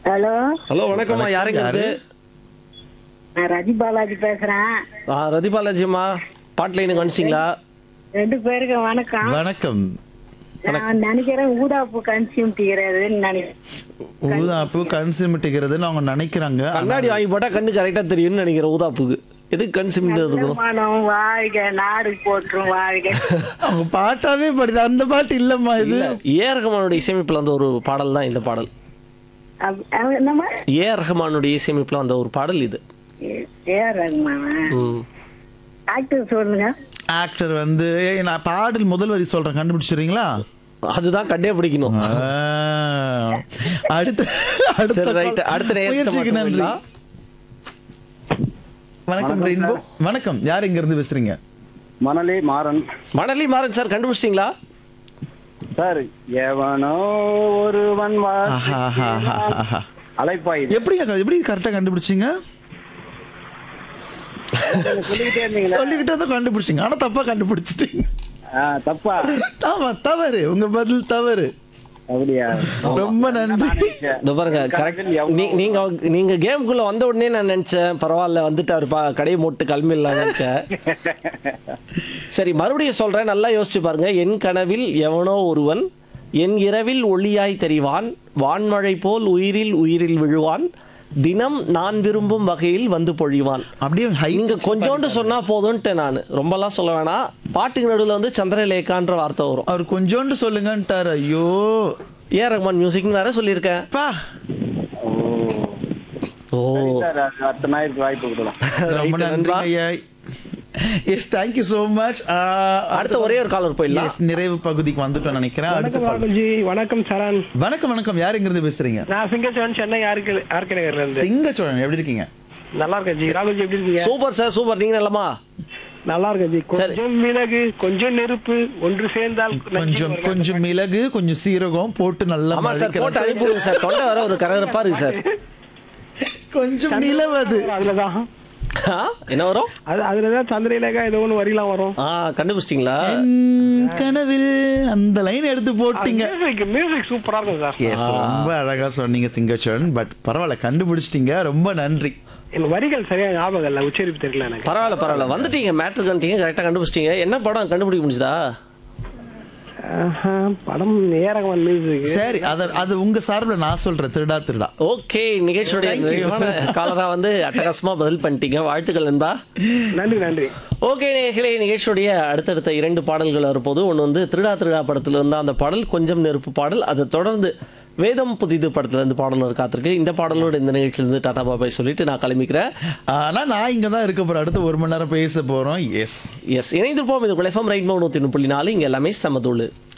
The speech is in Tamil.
ஹலோ ஹலோ வணக்கம்மா யாருங்க யாரு? இது நான் ரஜி பாலாஜி பேசுறேன் ஆ ரதி பாலாஜிம்மா பாட்டில் எனக்கு வந்துச்சிங்களா ரெண்டு பேருக்கு வணக்கம் வணக்கம் நான் நினைக்கிறேன் ஊதாப்பு கன்சியூம் தீரதுன்னு நினைக்கிறேன் ஊதாப்பு கன்சிமிட்டுகிறதுன்னு அவங்க நினைக்கிறாங்க கண்ணாடி வாங்கி போட்டா கண்ணு கரெக்டா தெரியும்னு நினைக்கிறேன் ஊதாப்புக்கு எதுக்கு கண் சிமிட்டு இருக்கணும் மனம் வாழ்க நாடு போற்றும் வாழ்க அவங்க பாட்டாவே படுது அந்த பாட்டு இல்லம்மா இது இல்ல ஏ ரஹ்மானுடைய இசையமைப்புல வந்த ஒரு பாடல் தான் இந்த பாடல் அப்- அவ- என்னம்மா ஏ ரஹ்மானுடைய இசையமைப்புல வந்த ஒரு பாடல் இது ஏ- ஏஆர் ரகுமானா ம். ஆக்டர் சொல்லுங்க ஆக்டர் வந்து ஏய், நான் பாடல் முதல் வரி சொல்றேன் கண்டுபிடிச்சிடுறீங்களா அதுதான் கண்டே பிடிக்கணும் ஆ. அடுத்த அடுத்த சரி ரைட் call. அடுத்த நேரத்தை முயற்சிக்கு மட்டும் நன்றி இல்லா? வணக்கம் ரெயின்போ வணக்கம் யார் எங்க இருந்து பேசுறீங்க மணலி மாறன் மணலி மாறன் சார் கண்டுபிடிச்சிங்களா சார் எவனோ ஒருவன் வா- ஆஹா, ஆஹா, ஆஹா, ஆஹா. அலைப்பாய் எப்படி எப்படி கரெக்டா கண்டுபிடிச்சீங்க சொல்லிக்கிட்டே இருந்தீங்களா சொல்லிக்கிட்டே தான் கண்டுபிடிச்சீங்க ஆனா தப்பா கண்டுபிடிச்சிட்டீங்க ஆ, தப்பா ஆமா தவறு உங்க பதில் தவறு அப்படியா ரொம்ப நன்றி இந்த பாருங்க கரெக்ட் நீங்க நீங்க கேமுக்குள்ள வந்த உடனே நான் நினைச்சேன் பரவாயில்ல வந்துட்டாருப்பா கடையை மூட்டு கிளம்பிடலாம் நினைச்சேன் சரி மறுபடியும் சொல்றேன் நல்லா யோசிச்சு பாருங்க என் கனவில் எவனோ ஒருவன் என் இரவில் ஒளியாய் தெரிவான் வான்மழை போல் உயிரில் உயிரில் விழுவான் தினம் நான் விரும்பும் வகையில் வந்து பொழிவான் அப்படியே high நீங்க pitch கொஞ்சோண்டு சொன்னா போதும்ன்ட்டு நான் ரொம்பலாம் சொல்ல வேணாம் பாட்டுக்கு நடுவில் வந்து சந்திரலேகான்ற வார்த்தை வரும் அவர் கொஞ்சோண்டு சொல்லுங்கன்ட்டாரு ஐயோ ஏ ரஹ்மான் மியூசிக்னு வேற சொல்லியிருக்கேன் பா ஓ சார் அது அடுத்த ஞாயிற்கு வாய்ப்பு கொடுக்கலாம் ரொம்ப Right, நண்பா. நன்றி ஐயா எஸ் தேங்க்யூ ஸோ மச் அடுத்த ஒரே ஒரு காலர் போயிடலாம் எஸ் நிறைவு பகுதிக்கு வந்துட்டோம் நினைக்கிறேன் அடுத்த வணக்கம் call. ராகுல்ஜி வணக்கம் சரண் வணக்கம் வணக்கம் யார் எங்க இருந்து பேசுறீங்க நான் சிங்கச்சோன் சென்னை ஆர்கே ஆர்கே நகர்ல இருந்து சிங்கச்சோழன் எப்படி இருக்கீங்க நல்லா இருக்கேன் ஜி ராகுல்ஜி எப்படி இருக்கீங்க சூப்பர் சார் சூப்பர் நீங்க நல்லமா நல்லா இருக்கேன் ஜி சரி. கொஞ்சம் மிளகு கொஞ்சம் நெருப்பு ஒன்று சேர்ந்தால் நஞ்சு கொஞ்சம் ஒரு கொஞ்சம் மிளகு கொஞ்சம் சீரகம் போட்டு நல்லா ஆமா சார் மழிக்கிற போட்டு சார். அனுப்பிடுங்க சார் தொண்டை வர ஒரு கரகரப்பா இருக்கு சார் கொஞ்சம் நிலவது அதுலதான் ஆ, என்ன வரும் அது அதுலதான் சந்திரலேகா ஏதோ ஒன்று வரிலாம் வரும் ஆ கண்டுபிடிச்சிட்டீங்களா என் கனவில் அந்த லைன் எடுத்து போட்டீங்க மியூசிக் மியூசிக் சூப்பரா இருக்கும் சார் எஸ் ரொம்ப அழகா சொன்னீங்க சிங்கச்சோழன் பட் பரவாயில்ல கண்டுபிடிச்சிட்டீங்க ரொம்ப நன்றி எனக்கு வரிகள் சரியா ஞாபகம் இல்ல உச்சரிப்பு தெரியல எனக்கு பரவாயில்ல பரவாயில்ல வந்துட்டீங்க மேட்ரு கண்டிங்க கரெக்டாக கண்டுபிடிச்சிட்டீங்க என்ன படம் கண்டுபிடிக்க முடிஞ்சுதா ஆஹா, படம் ஏரகவன் மியூசிக் சரி அத அது உங்க சார்பில் நான் சொல்றேன் திருடா திருடா ஓகே நிகழ்ச்சியுடைய Thank you. நிறைவான காலரா வந்து அட்டகாசமா பதில் பண்ணிட்டீங்க வாழ்த்துக்கள் நண்பா நன்றி நன்றி ஓகே நேர்களே நிகழ்ச்சியுடைய அடுத்தடுத்த இரண்டு பாடல்கள் வரும்போது ஒன்று வந்து திருடா திருடா படத்துல இருந்து அந்த பாடல் கொஞ்சம் நெருப்பு பாடல் அதை தொடர்ந்து வேதம் புதிது படத்துல இருந்து பாடல் ஒரு காத்திருக்கு இந்த பாடலோட இந்த நிகழ்ச்சியிலிருந்து டாடா பாபாய் சொல்லிட்டு நான் கிளம்பிக்கிறேன் ஆனா நான் இங்க தான் இருக்க போறேன் அடுத்து ஒரு மணி நேரம் பேச போறோம் எஸ் எஸ் இணைந்திருப்போம் இது குலைஃபம் ரைட் நூற்றி புள்ளி நாலு இங்கே எல்லாமே சமதூள்